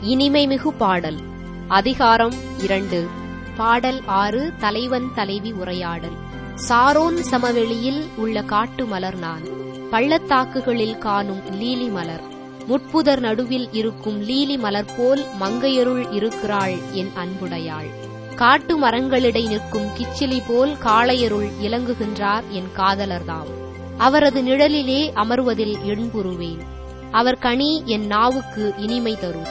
இனிமைமிகு பாடல் அதிகாரம் இரண்டு பாடல் ஆறு தலைவன் தலைவி உரையாடல் சாரோன் சமவெளியில் உள்ள காட்டு மலர் நான் பள்ளத்தாக்குகளில் காணும் லீலி மலர் முட்புதர் நடுவில் இருக்கும் லீலி மலர் போல் மங்கையருள் இருக்கிறாள் என் அன்புடையாள் காட்டு மரங்களிடை நிற்கும் கிச்சிலி போல் காளையருள் இலங்குகின்றார் என் காதலர்தாம் அவரது நிழலிலே அமர்வதில் எண்புருவேன் அவர் கனி என் நாவுக்கு இனிமை தரும்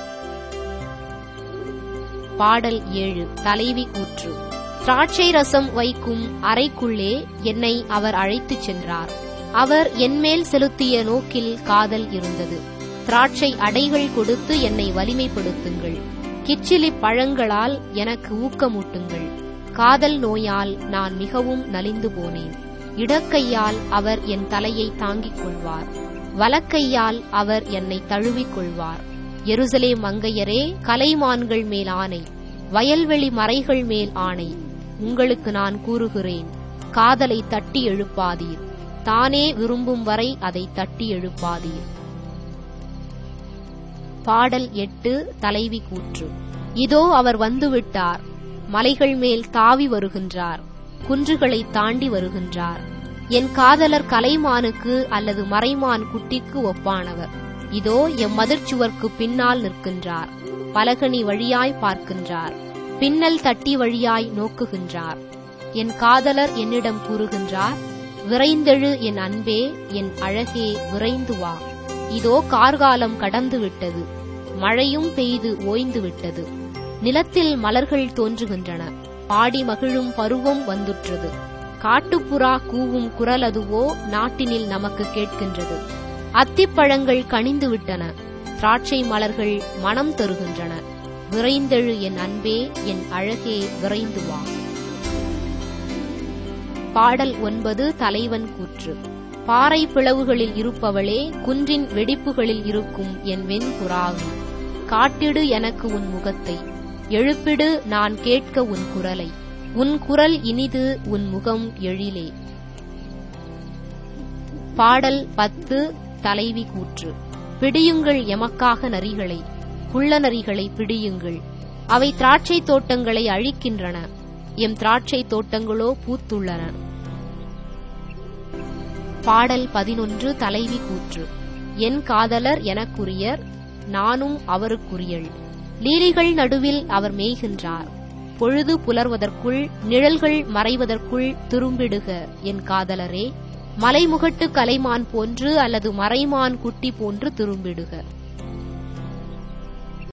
பாடல் ஏழு தலைவி கூற்று திராட்சை ரசம் வைக்கும் அறைக்குள்ளே என்னை அவர் அழைத்துச் சென்றார் அவர் என்மேல் செலுத்திய நோக்கில் காதல் இருந்தது திராட்சை அடைகள் கொடுத்து என்னை வலிமைப்படுத்துங்கள் கிச்சிலி பழங்களால் எனக்கு ஊக்கமூட்டுங்கள் காதல் நோயால் நான் மிகவும் நலிந்து போனேன் இடக்கையால் அவர் என் தலையை தாங்கிக் கொள்வார் வலக்கையால் அவர் என்னை தழுவிக் கொள்வார் எருசலே மங்கையரே கலைமான்கள் மேல் ஆணை வயல்வெளி மறைகள் மேல் ஆணை உங்களுக்கு நான் கூறுகிறேன் காதலை தட்டி எழுப்பாதீர் தானே விரும்பும் வரை அதை தட்டி எழுப்பாதீர் பாடல் எட்டு தலைவி கூற்று இதோ அவர் வந்துவிட்டார் மலைகள் மேல் தாவி வருகின்றார் குன்றுகளை தாண்டி வருகின்றார் என் காதலர் கலைமானுக்கு அல்லது மறைமான் குட்டிக்கு ஒப்பானவர் இதோ எம் மதிர்ச்சுவர்க்கு பின்னால் நிற்கின்றார் பலகனி வழியாய் பார்க்கின்றார் பின்னல் தட்டி வழியாய் நோக்குகின்றார் என் காதலர் என்னிடம் கூறுகின்றார் விரைந்தெழு என் அன்பே என் அழகே விரைந்து வா இதோ கார்காலம் கடந்து விட்டது மழையும் பெய்து ஓய்ந்து விட்டது நிலத்தில் மலர்கள் தோன்றுகின்றன பாடி மகிழும் பருவம் வந்துற்றது காட்டுப்புறா கூவும் குரல் அதுவோ நாட்டினில் நமக்கு கேட்கின்றது அத்திப்பழங்கள் கனிந்து விட்டன திராட்சை மலர்கள் மனம் தருகின்றன விரைந்தெழு என் அன்பே என் அழகே விரைந்து வா பாடல் ஒன்பது தலைவன் கூற்று பாறை பிளவுகளில் இருப்பவளே குன்றின் வெடிப்புகளில் இருக்கும் என் வெண்புறாவி காட்டிடு எனக்கு உன் முகத்தை எழுப்பிடு நான் கேட்க உன் குரலை உன் குரல் இனிது உன் முகம் எழிலே பாடல் பத்து தலைவி கூற்று பிடியுங்கள் எமக்காக நரிகளை குள்ள நரிகளை பிடியுங்கள் அவை திராட்சை தோட்டங்களை அழிக்கின்றன எம் திராட்சை தோட்டங்களோ பூத்துள்ளன பாடல் பதினொன்று தலைவி கூற்று என் காதலர் எனக்குரியர் நானும் அவருக்குரியள் லீலிகள் நடுவில் அவர் மேய்கின்றார் பொழுது புலர்வதற்குள் நிழல்கள் மறைவதற்குள் திரும்பிடுக என் காதலரே மலைமுகட்டு கலைமான் போன்று அல்லது மறைமான் குட்டி போன்று திரும்பிடுக